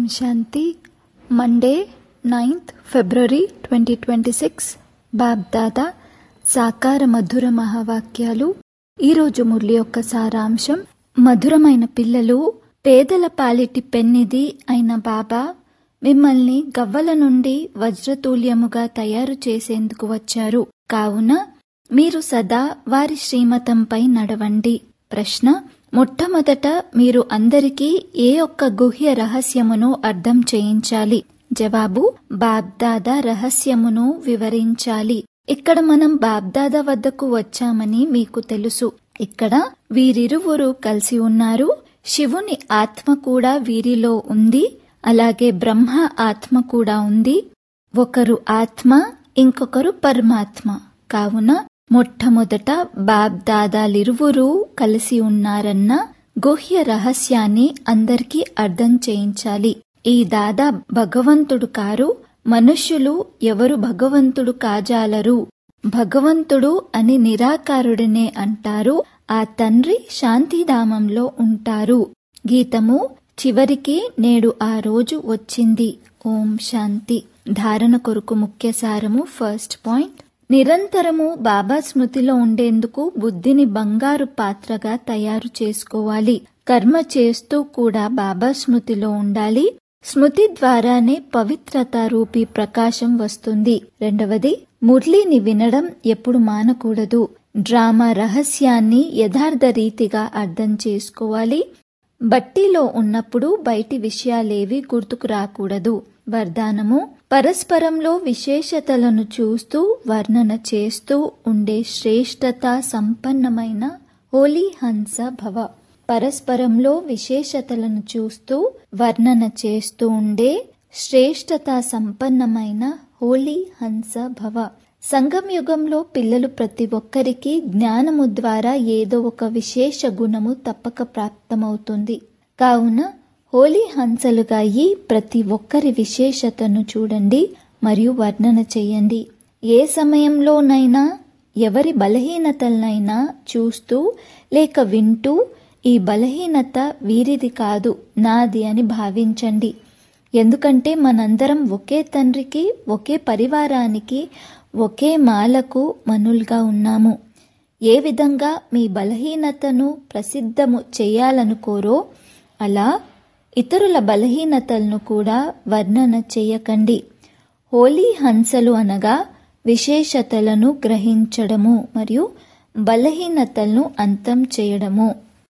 శాంతి Monday ninth February twenty twenty six Bapdada సాకార మధుర మహావాక్యాలు ఈరోజు మురళి యొక్క సారాంశం మధురమైన పిల్లలు పేదల పాలిటి పెన్నిది అయిన బాబా మిమ్మల్ని గవ్వల నుండి వజ్రతూల్యముగా తయారు చేసేందుకు వచ్చారు కావున మీరు సదా వారి శ్రీమతంపై నడవండి ప్రశ్న మొట్టమొదట మీరు అందరికీ ఏ ఒక్క గుహ్య రహస్యమును అర్థం చేయించాలి జవాబు బాబ్దాదా రహస్యమును వివరించాలి ఇక్కడ మనం బాబ్దాదా వద్దకు వచ్చామని మీకు తెలుసు ఇక్కడ వీరిరువురు కలిసి ఉన్నారు శివుని ఆత్మ కూడా వీరిలో ఉంది అలాగే బ్రహ్మ ఆత్మ కూడా ఉంది ఒకరు ఆత్మ ఇంకొకరు పరమాత్మ కావున మొట్టమొదట బాబ్దాదాలిరువురూ కలిసి ఉన్నారన్న గుహ్య రహస్యాన్ని అందరికీ అర్థం చేయించాలి ఈ దాదా భగవంతుడు కారు మనుష్యులు ఎవరు భగవంతుడు కాజాలరు భగవంతుడు అని నిరాకారుడినే అంటారు ఆ తండ్రి శాంతిధామంలో ఉంటారు గీతము చివరికి నేడు ఆ రోజు వచ్చింది ఓం శాంతి ధారణ కొరకు ముఖ్య సారము ఫస్ట్ పాయింట్ నిరంతరము బాబా స్మృతిలో ఉండేందుకు బుద్ధిని బంగారు పాత్రగా తయారు చేసుకోవాలి కర్మ చేస్తూ కూడా బాబా స్మృతిలో ఉండాలి స్మృతి ద్వారానే పవిత్రత రూపీ ప్రకాశం వస్తుంది రెండవది మురళిని వినడం ఎప్పుడు మానకూడదు డ్రామా రహస్యాన్ని యథార్థ రీతిగా అర్థం చేసుకోవాలి బట్టీలో ఉన్నప్పుడు బయటి విషయాలేవి గుర్తుకు రాకూడదు వరదానము పరస్పరంలో విశేషతలను చూస్తూ వర్ణన చేస్తూ ఉండే శ్రేష్టత సంపన్నమైన హోలీ హంస భవ పరస్పరంలో విశేషతలను చూస్తూ వర్ణన చేస్తూ ఉండే శ్రేష్టత సంపన్నమైన హోలీ హంస భవ సంగం యుగంలో పిల్లలు ప్రతి ఒక్కరికి జ్ఞానము ద్వారా ఏదో ఒక విశేష గుణము తప్పక ప్రాప్తమవుతుంది కావున హోలీ హంసలుగా ఈ ప్రతి ఒక్కరి విశేషతను చూడండి మరియు వర్ణన చేయండి ఏ సమయంలోనైనా ఎవరి బలహీనతలనైనా చూస్తూ లేక వింటూ ఈ బలహీనత వీరిది కాదు నాది అని భావించండి ఎందుకంటే మనందరం ఒకే తండ్రికి ఒకే పరివారానికి ఒకే మాలకు మనులుగా ఉన్నాము ఏ విధంగా మీ బలహీనతను ప్రసిద్ధము చేయాలనుకోరో అలా ఇతరుల బలహీనతలను కూడా వర్ణన చేయకండి హోలీ హంసలు అనగా విశేషతలను గ్రహించడము మరియు బలహీనతలను అంతం చేయడము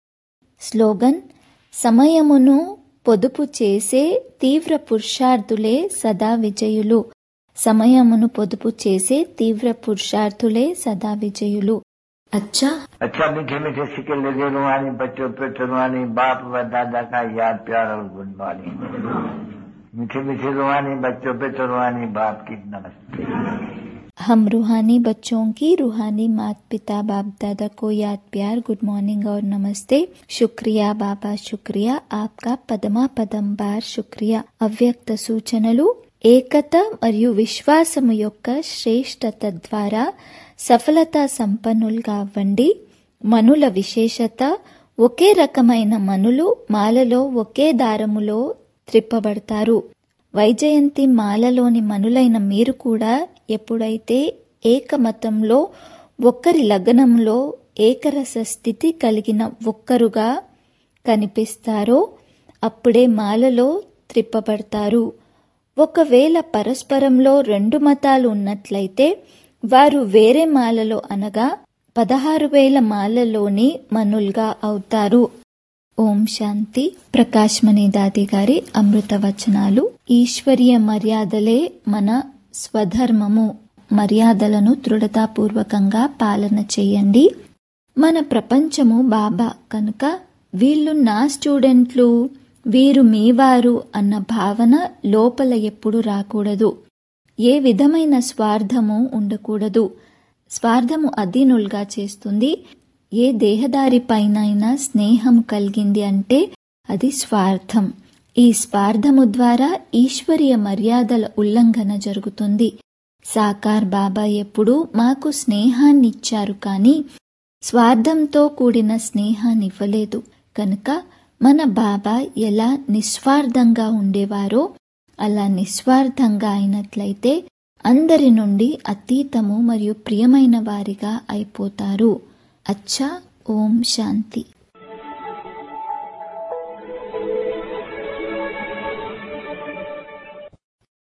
స్లోగన్ సమయమును పొదుపు చేసే తీవ్ర పురుషార్థులే సదా విజయులు సమయమును పొదుపు చేసే తీవ్ర పురుషార్థులే సదా విజయులు అచ్చా अच्छा मीठे मीठे सिक्के लगे रुहानी बच्चों पे रुहानी बाप व दादा का याद प्यार और गुड मॉर्निंग मीठे मीठे रुहानी बच्चों पे रुहानी बाप की नमस्ते हम रूहानी बच्चों की रूहानी माता पिता बाप दादा को याद प्यार गुड मॉर्निंग और नमस्ते शुक्रिया బాబా శుక్రియా ఆప్కా పదమా పదం బార్ శుక్రియా అవ్యక్త సూచనలు ఏకత మరియు విశ్వాసము యొక్క శ్రేష్టత ద్వారా సఫలత సంపన్నులుగా అవ్వండి మనుల విశేషత ఒకే రకమైన మనులు మాలలో ఒకే దారములో త్రిప్పబడతారు వైజయంతి మాలలోని మనులైన మీరు కూడా ఎప్పుడైతే ఏకమతంలో ఒక్కరి లగ్నంలో ఏకరస స్థితి కలిగిన ఒక్కరుగా కనిపిస్తారో అప్పుడే మాలలో త్రిప్పబడతారు ఒకవేళ పరస్పరంలో రెండు మతాలు ఉన్నట్లయితే వారు వేరే మాలలో అనగా పదహారు వేల మాలలోని మనుల్గా అవుతారు ఓం శాంతి ప్రకాశ్ మణి దాది గారి అమృత వచనాలు ఈశ్వరీయ మర్యాదలే మన స్వధర్మము మర్యాదలను దృఢతాపూర్వకంగా పాలన చేయండి మన ప్రపంచము బాబా కనుక వీళ్ళు నా స్టూడెంట్లు వీరు మీవారు అన్న భావన లోపల ఎప్పుడు రాకూడదు ఏ విధమైన స్వార్థము ఉండకూడదు స్వార్థము అధీనులుగా చేస్తుంది ఏ దేహదారి పైనైనా స్నేహం కలిగింది అంటే అది స్వార్థం ఈ స్వార్థము ద్వారా ఈశ్వరీయ మర్యాదల ఉల్లంఘన జరుగుతుంది సాకార్ బాబా ఎప్పుడు మాకు స్నేహాన్ని ఇచ్చారు కానీ స్వార్థంతో కూడిన స్నేహాన్ని ఇవ్వలేదు కనుక మన బాబా ఎలా నిస్వార్థంగా ఉండేవారో అలా నిస్వార్థంగా అయినట్లయితే అందరి నుండి అతీతము మరియు ప్రియమైన వారిగా అయిపోతారు అచ్చా ఓం శాంతి